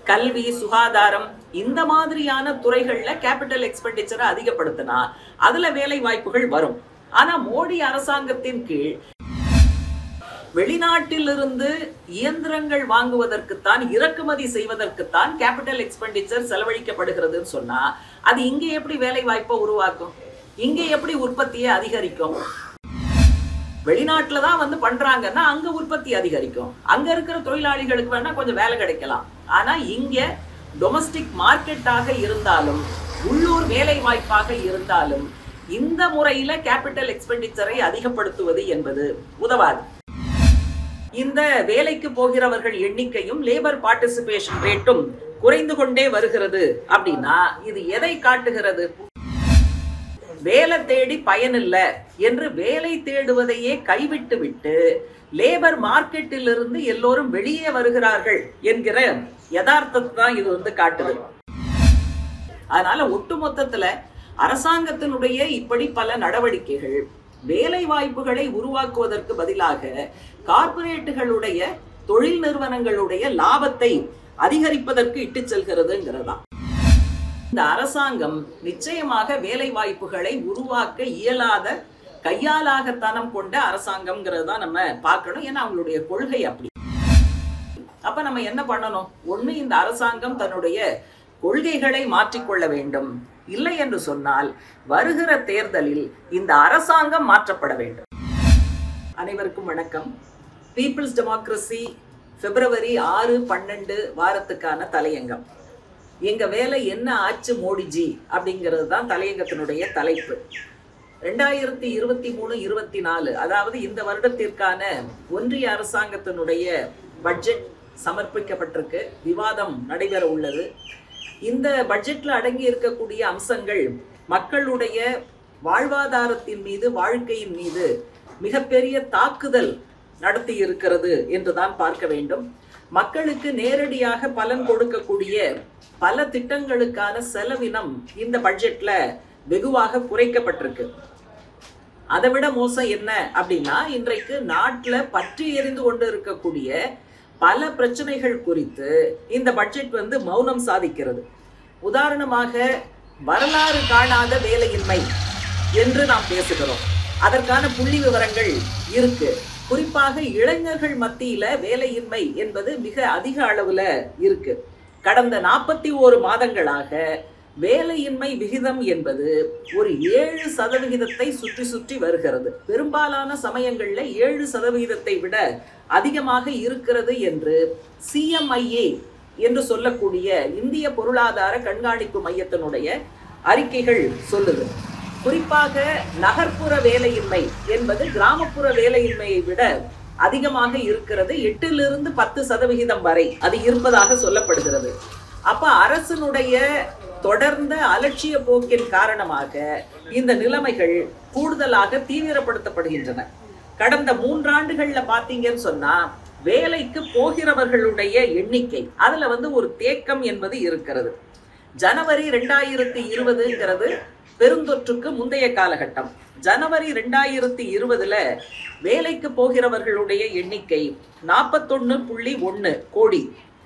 கல்வி சுகாதாரம் இந்த மாதிரியான துறைகள்ல கேபிட்டல் எக்ஸ்பெண்டிச்சரை அதிகப்படுத்தினா அதுல வேலை வாய்ப்புகள் வரும் ஆனா மோடி அரசாங்கத்தின் கீழ் வெளிநாட்டிலிருந்து இயந்திரங்கள் வாங்குவதற்குத்தான் இறக்குமதி செய்வதற்குத்தான் கேபிட்டல் எக்ஸ்பெண்டிச்சர் செலவழிக்கப்படுகிறதுன்னு சொன்னா அது இங்க எப்படி வேலை வாய்ப்பை உருவாக்கும் இங்க எப்படி உற்பத்தியை அதிகரிக்கும் வெளிநாட்டுல தான் வந்து பண்றாங்கன்னா அங்க உற்பத்தி அதிகரிக்கும் அங்க இருக்கிற தொழிலாளிகளுக்கு வேணா கொஞ்சம் வேலை கிடைக்கலாம் ஆனா இங்க டொமஸ்டிக் மார்க்கெட்டாக இருந்தாலும் உள்ளூர் வேலை வாய்ப்பாக இருந்தாலும் இந்த முறையில கேபிட்டல் எக்ஸ்பெண்டிச்சரை அதிகப்படுத்துவது என்பது உதவாது இந்த வேலைக்கு போகிறவர்கள் எண்ணிக்கையும் லேபர் பார்ட்டிசிபேஷன் ரேட்டும் குறைந்து கொண்டே வருகிறது அப்படின்னா இது எதை காட்டுகிறது வேலை தேடி பயனில்ல என்று வேலை தேடுவதையே கைவிட்டு விட்டு லேபர் மார்க்கெட்டில் இருந்து எல்லோரும் வெளியே வருகிறார்கள் என்கிற யதார்த்தத்தை தான் இது வந்து காட்டுது அதனால ஒட்டுமொத்தத்துல அரசாங்கத்தினுடைய இப்படி பல நடவடிக்கைகள் வேலை வாய்ப்புகளை உருவாக்குவதற்கு பதிலாக கார்ப்பரேட்டுகளுடைய தொழில் நிறுவனங்களுடைய லாபத்தை அதிகரிப்பதற்கு இட்டு செல்கிறதுங்கிறதா இந்த அரசாங்கம் நிச்சயமாக வேலை வாய்ப்புகளை உருவாக்க இயலாத கையாலாகத்தனம் கொண்ட அரசாங்கம்ங்கிறது தான் நம்ம பார்க்கணும் ஏன்னா அவங்களுடைய கொள்கை அப்படி அப்ப நம்ம என்ன பண்ணணும் ஒண்ணு இந்த அரசாங்கம் தன்னுடைய கொள்கைகளை மாற்றிக்கொள்ள வேண்டும் இல்லை என்று சொன்னால் வருகிற தேர்தலில் இந்த அரசாங்கம் மாற்றப்பட வேண்டும் அனைவருக்கும் வணக்கம் பீப்புள்ஸ் டெமோக்ரஸி பிப்ரவரி ஆறு பன்னெண்டு வாரத்துக்கான தலையங்கம் எங்க வேலை என்ன ஆச்சு மோடிஜி அப்படிங்கிறது தான் தலையங்கத்தினுடைய தலைப்பு ரெண்டாயிரத்தி இருபத்தி மூணு இருபத்தி நாலு அதாவது இந்த வருடத்திற்கான ஒன்றிய அரசாங்கத்தினுடைய பட்ஜெட் சமர்ப்பிக்கப்பட்டிருக்கு விவாதம் நடைபெற உள்ளது இந்த பட்ஜெட்ல அடங்கி இருக்கக்கூடிய அம்சங்கள் மக்களுடைய வாழ்வாதாரத்தின் மீது வாழ்க்கையின் மீது மிகப்பெரிய தாக்குதல் நடத்தி இருக்கிறது என்றுதான் பார்க்க வேண்டும் மக்களுக்கு நேரடியாக பலன் கொடுக்கக்கூடிய பல திட்டங்களுக்கான செலவினம் இந்த பட்ஜெட்ல வெகுவாக குறைக்கப்பட்டிருக்கு அதை விட மோசம் என்ன அப்படின்னா இன்றைக்கு நாட்டுல பற்றி எரிந்து கொண்டு இருக்கக்கூடிய பல பிரச்சனைகள் குறித்து இந்த பட்ஜெட் வந்து மௌனம் சாதிக்கிறது உதாரணமாக வரலாறு காணாத வேலையின்மை என்று நாம் பேசுகிறோம் அதற்கான புள்ளி விவரங்கள் இருக்கு குறிப்பாக இளைஞர்கள் மத்தியில வேலையின்மை என்பது மிக அதிக அளவுல இருக்கு கடந்த நாற்பத்தி ஓரு மாதங்களாக வேலையின்மை விகிதம் என்பது ஒரு ஏழு சதவிகிதத்தை சுற்றி சுற்றி வருகிறது பெரும்பாலான சமயங்கள்ல ஏழு சதவிகிதத்தை விட அதிகமாக இருக்கிறது என்று சிஎம்ஐஏ என்று சொல்லக்கூடிய இந்திய பொருளாதார கண்காணிப்பு மையத்தினுடைய அறிக்கைகள் சொல்லுது குறிப்பாக நகர்ப்புற வேலையின்மை என்பது கிராமப்புற வேலையின்மையை விட அதிகமாக இருக்கிறது எட்டிலிருந்து பத்து சதவிகிதம் வரை அது இருப்பதாக சொல்லப்படுகிறது அப்ப அரசனுடைய தொடர்ந்த அலட்சிய போக்கின் காரணமாக இந்த நிலைமைகள் கூடுதலாக தீவிரப்படுத்தப்படுகின்றன கடந்த மூன்றாண்டுகள்ல பாத்தீங்கன்னு சொன்னா வேலைக்கு போகிறவர்களுடைய எண்ணிக்கை அதுல வந்து ஒரு தேக்கம் என்பது இருக்கிறது ஜனவரி ரெண்டாயிரத்தி இருபதுங்கிறது பெருந்தொற்றுக்கு முந்தைய காலகட்டம் ஜனவரி ரெண்டாயிரத்தி இருபதுல வேலைக்கு போகிறவர்களுடைய எண்ணிக்கை நாற்பத்தொன்னு புள்ளி ஒன்னு கோடி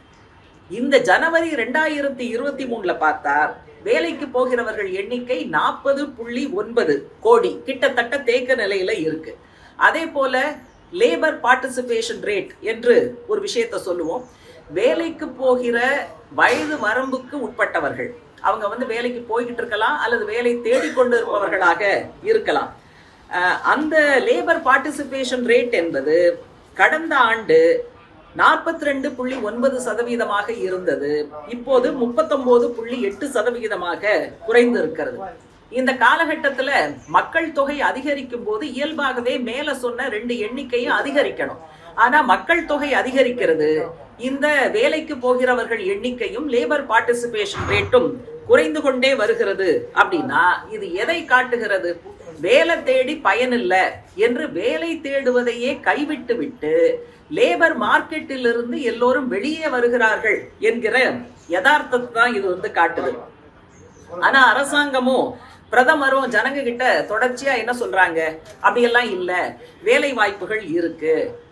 இந்த ஜனவரி ரெண்டாயிரத்தி இருபத்தி மூணுல பார்த்தா வேலைக்கு போகிறவர்கள் எண்ணிக்கை நாற்பது புள்ளி ஒன்பது கோடி கிட்டத்தட்ட தேக்க நிலையில இருக்கு அதே போல லேபர் பார்ட்டிசிபேஷன் ரேட் என்று ஒரு விஷயத்த சொல்லுவோம் வேலைக்கு போகிற வயது வரம்புக்கு உட்பட்டவர்கள் அவங்க வந்து வேலைக்கு போய்கிட்டு இருக்கலாம் அல்லது வேலை தேடிக்கொண்டு இருப்பவர்களாக இருக்கலாம் அஹ் அந்த லேபர் பார்ட்டிசிபேஷன் ரேட் என்பது கடந்த ஆண்டு நாற்பத்தி ரெண்டு புள்ளி ஒன்பது சதவீதமாக இருந்தது இப்போது முப்பத்தொன்பது புள்ளி எட்டு சதவிகிதமாக குறைந்து இருக்கிறது இந்த காலகட்டத்துல மக்கள் தொகை அதிகரிக்கும் போது இயல்பாகவே மேல சொன்ன ரெண்டு எண்ணிக்கையும் அதிகரிக்கணும் ஆனா மக்கள் தொகை அதிகரிக்கிறது இந்த வேலைக்கு போகிறவர்கள் எண்ணிக்கையும் லேபர் பார்ட்டிசிபேஷன் ரேட்டும் குறைந்து கொண்டே வருகிறது அப்படின்னா இது எதை காட்டுகிறது வேலை தேடி பயனில்ல என்று வேலை தேடுவதையே கைவிட்டு விட்டு லேபர் மார்க்கெட்டில் இருந்து எல்லோரும் வெளியே வருகிறார்கள் என்கிற யதார்த்தத்தை தான் இது வந்து காட்டுது ஆனா அரசாங்கமும் பிரதமரும் ஜனங்க கிட்ட தொடர்ச்சியா என்ன சொல்றாங்க அப்படியெல்லாம் இல்ல வேலை வாய்ப்புகள் இருக்கு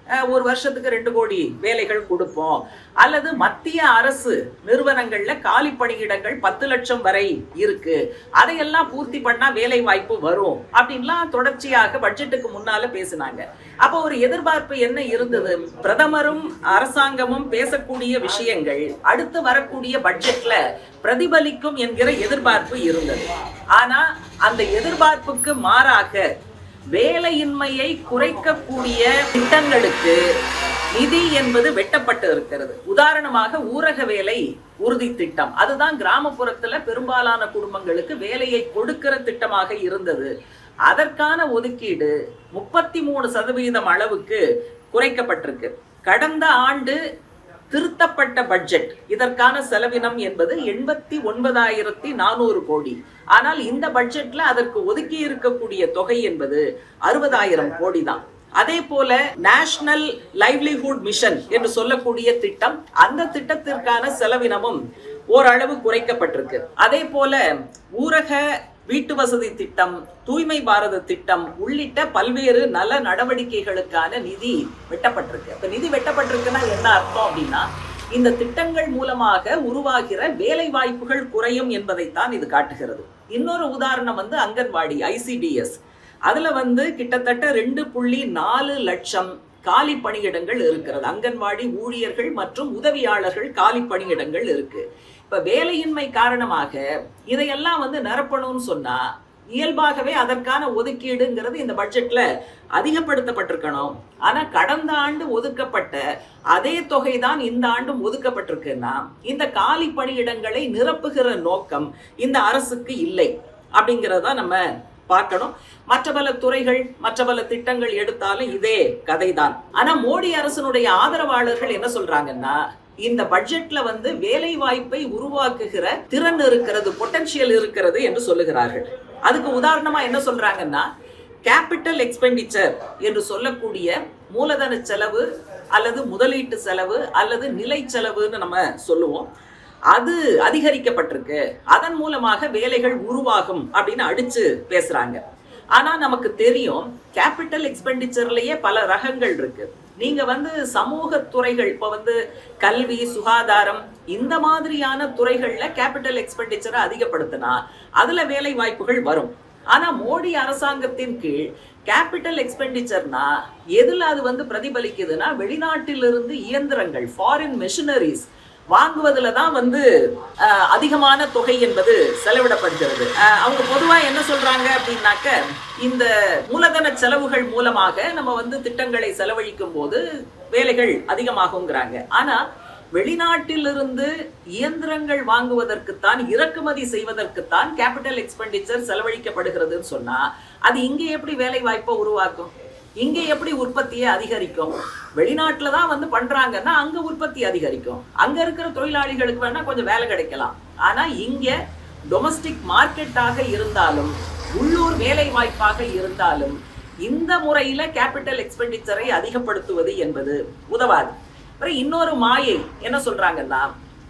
அஹ், ஒரு வருஷத்துக்கு ரெண்டு கோடி வேலைகள் கொடுப்போம் அல்லது மத்திய அரசு நிறுவனங்கள்ல காலி பணியிடங்கள் பத்து லட்சம் வரை இருக்கு அதையெல்லாம் பூர்த்தி பண்ணா வேலை வாய்ப்பு வரும் அப்படின்லாம் தொடர்ச்சியாக பட்ஜெட்டுக்கு முன்னால பேசினாங்க அப்போ ஒரு எதிர்பார்ப்பு என்ன இருந்தது பிரதமரும் அரசாங்கமும் பேசக்கூடிய விஷயங்கள் அடுத்து வரக்கூடிய பட்ஜெட்ல பிரதிபலிக்கும் என்கிற எதிர்பார்ப்பு இருந்தது ஆனா அந்த எதிர்பார்ப்புக்கு மாறாக வேலையின்மையை குறைக்கக்கூடிய திட்டங்களுக்கு நிதி என்பது வெட்டப்பட்டு இருக்கிறது உதாரணமாக ஊரக வேலை உறுதி திட்டம் அதுதான் கிராமப்புறத்துல பெரும்பாலான குடும்பங்களுக்கு வேலையை கொடுக்கிற திட்டமாக இருந்தது அதற்கான ஒதுக்கீடு முப்பத்தி மூணு சதவீதம் அளவுக்கு குறைக்கப்பட்டிருக்கு கடந்த ஆண்டு திருத்தப்பட்ட பட்ஜெட் இதற்கான செலவினம் என்பது எண்பத்தி ஒன்பதாயிரத்தி நானூறு கோடி ஆனால் இந்த பட்ஜெட்ல அதற்கு ஒதுக்கி இருக்கக்கூடிய தொகை என்பது அறுபதாயிரம் கோடி தான் அதே போல நேஷனல் லைவ்லிஹுட் மிஷன் என்று சொல்லக்கூடிய திட்டம் அந்த திட்டத்திற்கான செலவினமும் ஓரளவு குறைக்கப்பட்டிருக்கு அதே போல ஊரக வீட்டு வசதி திட்டம் தூய்மை பாரத திட்டம் உள்ளிட்ட பல்வேறு நல நடவடிக்கைகளுக்கான நிதி வெட்டப்பட்டிருக்கு இப்ப நிதி வெட்டப்பட்டிருக்குன்னா என்ன அர்த்தம் அப்படின்னா இந்த திட்டங்கள் மூலமாக உருவாகிற வேலை வாய்ப்புகள் குறையும் என்பதைத்தான் இது காட்டுகிறது இன்னொரு உதாரணம் வந்து அங்கன்வாடி ஐசிடிஎஸ் அதுல வந்து கிட்டத்தட்ட ரெண்டு புள்ளி நாலு லட்சம் காலி பணியிடங்கள் இருக்கிறது அங்கன்வாடி ஊழியர்கள் மற்றும் உதவியாளர்கள் காலி பணியிடங்கள் இருக்கு இப்ப வேலையின்மை காரணமாக இதையெல்லாம் வந்து நிரப்பணும்னு சொன்னா இயல்பாகவே அதற்கான ஒதுக்கீடுங்கிறது இந்த பட்ஜெட்ல அதிகப்படுத்தப்பட்டிருக்கணும் ஆனா கடந்த ஆண்டு ஒதுக்கப்பட்ட அதே தொகை தான் இந்த ஆண்டும் ஒதுக்கப்பட்டிருக்குன்னா இந்த காலி பணியிடங்களை நிரப்புகிற நோக்கம் இந்த அரசுக்கு இல்லை அப்படிங்கிறத நம்ம பார்க்கணும் மற்ற பல துறைகள் மற்ற பல திட்டங்கள் எடுத்தாலும் இதே கதைதான் ஆனா மோடி அரசனுடைய ஆதரவாளர்கள் என்ன சொல்றாங்கன்னா இந்த பட்ஜெட்ல வந்து வேலை வாய்ப்பை உருவாக்குகிற திறன் இருக்கிறது பொட்டன்ஷியல் இருக்கிறது என்று சொல்லுகிறார்கள் அதுக்கு உதாரணமா என்ன சொல்றாங்கன்னா கேபிட்டல் எக்ஸ்பெண்டிச்சர் என்று சொல்லக்கூடிய மூலதன செலவு அல்லது முதலீட்டு செலவு அல்லது நிலை செலவுன்னு நம்ம சொல்லுவோம் அது அதிகரிக்கப்பட்டிருக்கு அதன் மூலமாக வேலைகள் உருவாகும் அப்படின்னு அடிச்சு பேசுறாங்க ஆனா நமக்கு தெரியும் கேபிட்டல் எக்ஸ்பெண்டிச்சர்லயே பல ரகங்கள் இருக்கு நீங்க வந்து சமூக துறைகள் இப்ப வந்து கல்வி சுகாதாரம் இந்த மாதிரியான துறைகள்ல கேபிட்டல் எக்ஸ்பெண்டிச்சரை அதிகப்படுத்தினா அதுல வேலை வாய்ப்புகள் வரும் ஆனா மோடி அரசாங்கத்தின் கீழ் கேபிட்டல் எக்ஸ்பெண்டிச்சர்னா எதுல அது வந்து பிரதிபலிக்குதுன்னா வெளிநாட்டிலிருந்து இயந்திரங்கள் ஃபாரின் மெஷினரிஸ் வாங்குவதுல தான் வந்து அஹ், அதிகமான தொகை என்பது செலவிடப்படுகிறது அஹ், அவங்க பொதுவா என்ன சொல்றாங்க அப்படின்னாக்க இந்த மூலதன செலவுகள் மூலமாக நம்ம வந்து திட்டங்களை செலவழிக்கும் போது வேலைகள் அதிகமாகுங்கிறாங்க ஆனா வெளிநாட்டிலிருந்து இயந்திரங்கள் வாங்குவதற்குத்தான் இறக்குமதி செய்வதற்குத்தான் கேபிட்டல் எக்ஸ்பெண்டிச்சர் செலவழிக்கப்படுகிறதுன்னு சொன்னா அது இங்கே எப்படி வேலை வாய்ப்பை உருவாக்கும் இங்கே எப்படி உற்பத்தியை அதிகரிக்கும் வெளிநாட்டுல தான் வந்து பண்றாங்கன்னா அங்க உற்பத்தி அதிகரிக்கும் அங்க இருக்கிற தொழிலாளிகளுக்கு வேணா கொஞ்சம் வேலை கிடைக்கலாம் ஆனா இங்க டொமஸ்டிக் மார்க்கெட்டாக இருந்தாலும் உள்ளூர் வேலை வாய்ப்பாக இருந்தாலும் இந்த முறையில கேபிட்டல் எக்ஸ்பெண்டிச்சரை அதிகப்படுத்துவது என்பது உதவாது அப்புறம் இன்னொரு மாயை என்ன சொல்றாங்கன்னா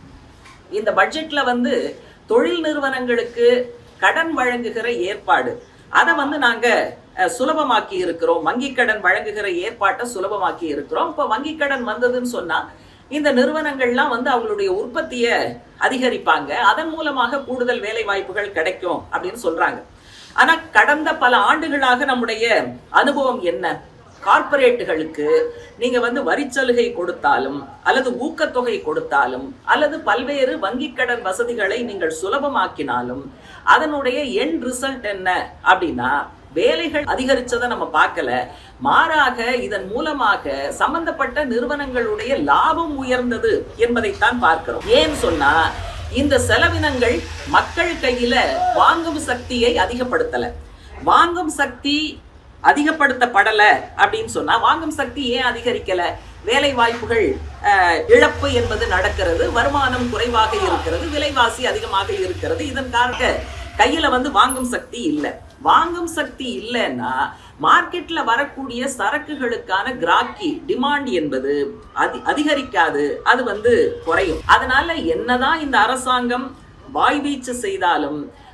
இந்த பட்ஜெட்ல வந்து தொழில் நிறுவனங்களுக்கு கடன் வழங்குகிற ஏற்பாடு அதை வந்து நாங்க அஹ், சுலபமாக்கி இருக்கிறோம் வங்கி கடன் வழங்குகிற ஏற்பாட்டை சுலபமாக்கி இருக்கிறோம் இப்போ வங்கி கடன் வந்ததுன்னு சொன்னா இந்த நிறுவனங்கள்லாம் வந்து அவங்களுடைய உற்பத்தியை அதிகரிப்பாங்க அதன் மூலமாக கூடுதல் வேலை வாய்ப்புகள் கிடைக்கும் அப்படின்னு சொல்றாங்க ஆனா கடந்த பல ஆண்டுகளாக நம்முடைய அனுபவம் என்ன கார்ப்பரேட்டுகளுக்கு நீங்க வந்து வரிச்சலுகை கொடுத்தாலும் அல்லது ஊக்கத்தொகை கொடுத்தாலும் அல்லது பல்வேறு வங்கிக் கடன் வசதிகளை நீங்கள் சுலபமாக்கினாலும் அதனுடைய எண்ட் ரிசல்ட் என்ன அப்படின்னா வேலைகள் அதிகரிச்சதை நம்ம பார்க்கல மாறாக இதன் மூலமாக சம்பந்தப்பட்ட நிறுவனங்களுடைய லாபம் உயர்ந்தது என்பதைத்தான் பார்க்கிறோம் ஏன் சொன்னா இந்த செலவினங்கள் மக்கள் கையில வாங்கும் சக்தியை அதிகப்படுத்தல வாங்கும் சக்தி அதிகப்படுத்தப்படல அப்படின்னு சொன்னா வாங்கும் சக்தி ஏன் அதிகரிக்கல வேலை வாய்ப்புகள் அஹ், இழப்பு என்பது நடக்கிறது வருமானம் குறைவாக இருக்கிறது விலைவாசி அதிகமாக இருக்கிறது இதன் காரண கையில வந்து வாங்கும் சக்தி இல்லை வாங்கும் சக்தி இல்லைன்னா மார்க்கெட்ல வரக்கூடிய சரக்குகளுக்கான கிராக்கி டிமாண்ட் என்பது அதி அதிகரிக்காது அது வந்து குறையும் அதனால என்னதான் இந்த அரசாங்கம் வாய்வீச்சு செய்தாலும்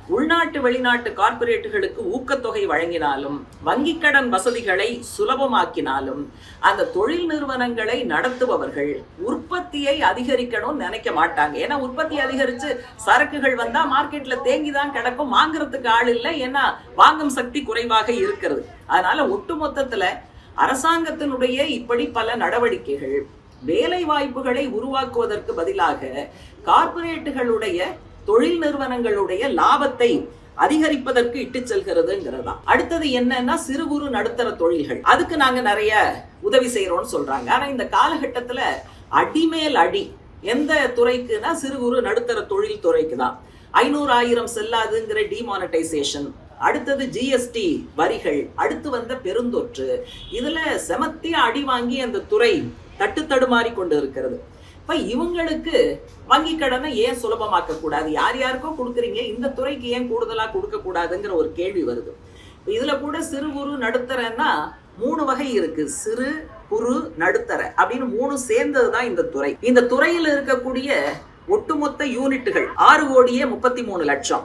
உள்நாட்டு வெளிநாட்டு கார்ப்பரேட்டுகளுக்கு ஊக்கத்தொகை வழங்கினாலும் வங்கிக் கடன் வசதிகளை சுலபமாக்கினாலும் அந்த தொழில் நிறுவனங்களை நடத்துபவர்கள் உற்பத்தியை அதிகரிக்கணும்னு நினைக்க மாட்டாங்க ஏன்னா உற்பத்தி அதிகரிச்சு சரக்குகள் வந்தா மார்க்கெட்ல தேங்கி தான் கிடக்கும் வாங்குறதுக்கு ஆள் இல்லை ஏன்னா வாங்கும் சக்தி குறைவாக இருக்கிறது அதனால ஒட்டுமொத்தத்துல அரசாங்கத்தினுடைய இப்படி பல நடவடிக்கைகள் வேலை வாய்ப்புகளை உருவாக்குவதற்கு பதிலாக கார்ப்பரேட்டுகளுடைய தொழில் நிறுவனங்களுடைய லாபத்தை அதிகரிப்பதற்கு இட்டு செல்கிறதுங்கிறதா அடுத்தது என்னன்னா சிறு குறு நடுத்தர தொழில்கள் அதுக்கு நாங்க நிறைய உதவி செய்யறோம்னு சொல்றாங்க ஆனா இந்த காலகட்டத்துல அடிமேல் அடி எந்த துறைக்குன்னா சிறு குறு நடுத்தர தொழில் துறைக்கு தான் ஐநூறு ஆயிரம் செல்லாதுங்கிற டிமானடைசேஷன் அடுத்தது ஜிஎஸ்டி வரிகள் அடுத்து வந்த பெருந்தொற்று இதுல செமத்திய அடி வாங்கி அந்த துறை தட்டு தடுமாறி கொண்டு இருக்கிறது இப்ப இவங்களுக்கு வங்கி கடனை ஏன் சுலபமாக்க கூடாது யார் யாருக்கோ கொடுக்குறீங்க இந்த துறைக்கு ஏன் கூடுதலா கொடுக்க கூடாதுங்கிற ஒரு கேள்வி வருது இப்ப இதுல கூட சிறு குறு நடுத்தரன்னா மூணு வகை இருக்கு சிறு குறு நடுத்தர அப்படின்னு மூணு சேர்ந்தது தான் இந்த துறை இந்த துறையில் இருக்கக்கூடிய ஒட்டுமொத்த யூனிட்டுகள் ஆறு கோடியே முப்பத்தி மூணு லட்சம்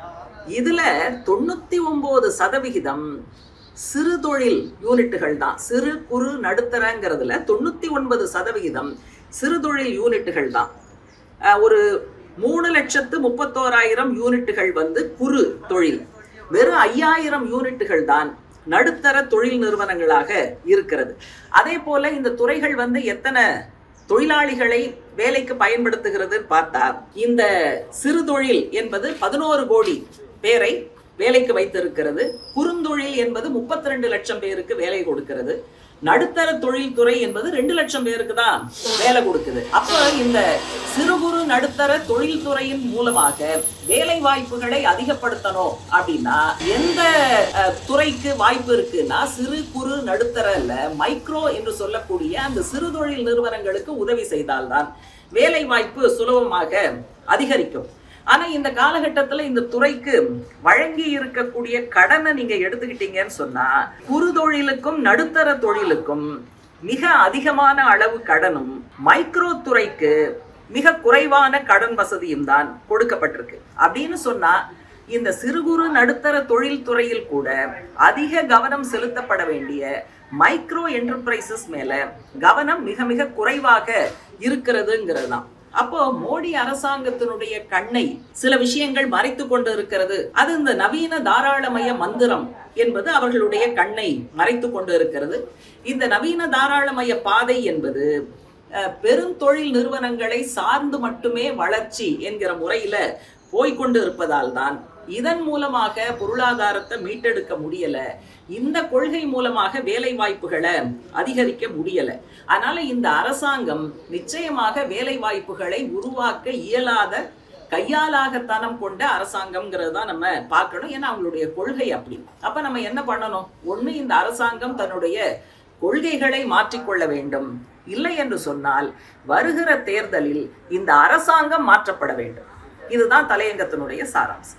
இதுல தொண்ணூத்தி ஒன்பது சதவிகிதம் சிறு தொழில் யூனிட்டுகள் தான் சிறு குறு நடுத்தரங்கிறதுல தொண்ணூத்தி ஒன்பது சதவிகிதம் சிறு தொழில் யூனிட்டுகள் தான் அஹ் ஒரு மூணு லட்சத்து முப்பத்தோராயிரம் யூனிட்டுகள் வந்து குறு தொழில் வெறும் ஐயாயிரம் யூனிட்டுகள் தான் நடுத்தர தொழில் நிறுவனங்களாக இருக்கிறது அதே போல இந்த துறைகள் வந்து எத்தனை தொழிலாளிகளை வேலைக்கு பயன்படுத்துகிறதுன்னு பார்த்தா இந்த சிறு தொழில் என்பது பதினோரு கோடி பேரை வேலைக்கு வைத்திருக்கிறது குறுந்தொழில் என்பது முப்பத்தி ரெண்டு லட்சம் பேருக்கு வேலை கொடுக்கிறது நடுத்தர தொழில்துறை என்பது ரெண்டு லட்சம் பேருக்கு தான் வேலை கொடுக்குது அப்ப இந்த சிறு குறு நடுத்தர தொழில்துறையின் மூலமாக வேலை வாய்ப்புகளை அதிகப்படுத்தணும் அப்படின்னா எந்த அஹ், துறைக்கு வாய்ப்பு இருக்குன்னா சிறு குறு நடுத்தரல மைக்ரோ என்று சொல்லக்கூடிய அந்த சிறு தொழில் நிறுவனங்களுக்கு உதவி செய்தால்தான் வேலை வாய்ப்பு சுலபமாக அதிகரிக்கும் ஆனா இந்த காலகட்டத்துல இந்த துறைக்கு வழங்கி இருக்கக்கூடிய கடனை நீங்க எடுத்துக்கிட்டீங்கன்னு சொன்னா குறு தொழிலுக்கும் நடுத்தர தொழிலுக்கும் மிக அதிகமான அளவு கடனும் மைக்ரோ துறைக்கு மிக குறைவான கடன் வசதியும் தான் கொடுக்கப்பட்டிருக்கு அப்படின்னு சொன்னா இந்த சிறு குறு நடுத்தர தொழில் துறையில் கூட அதிக கவனம் செலுத்தப்பட வேண்டிய மைக்ரோ என்டர்பிரைசஸ் மேல கவனம் மிக மிக குறைவாக இருக்கிறதுங்கிறது தான் அப்போ மோடி அரசாங்கத்தினுடைய கண்ணை சில விஷயங்கள் மறைத்து கொண்டு இருக்கிறது அது இந்த நவீன தாராளமய மந்திரம் என்பது அவர்களுடைய கண்ணை மறைத்து கொண்டு இருக்கிறது இந்த நவீன தாராளமய பாதை என்பது அஹ், பெருந்தொழில் நிறுவனங்களை சார்ந்து மட்டுமே வளர்ச்சி என்கிற முறையில போய்கொண்டு இருப்பதால் தான் இதன் மூலமாக பொருளாதாரத்தை மீட்டெடுக்க முடியல இந்த கொள்கை மூலமாக வேலை வாய்ப்புகளை அதிகரிக்க முடியல அதனால இந்த அரசாங்கம் நிச்சயமாக வேலை வாய்ப்புகளை உருவாக்க இயலாத கையாலாகத்தனம் கொண்ட அரசாங்கம்ங்கிறது தான் நம்ம பார்க்கணும் ஏன்னா அவங்களுடைய கொள்கை அப்படி அப்ப நம்ம என்ன பண்ணணும் ஒண்ணு இந்த அரசாங்கம் தன்னுடைய கொள்கைகளை மாற்றிக்கொள்ள வேண்டும் இல்லை என்று சொன்னால் வருகிற தேர்தலில் இந்த அரசாங்கம் மாற்றப்பட வேண்டும் இதுதான் தலையங்கத்தினுடைய சாராம்சம்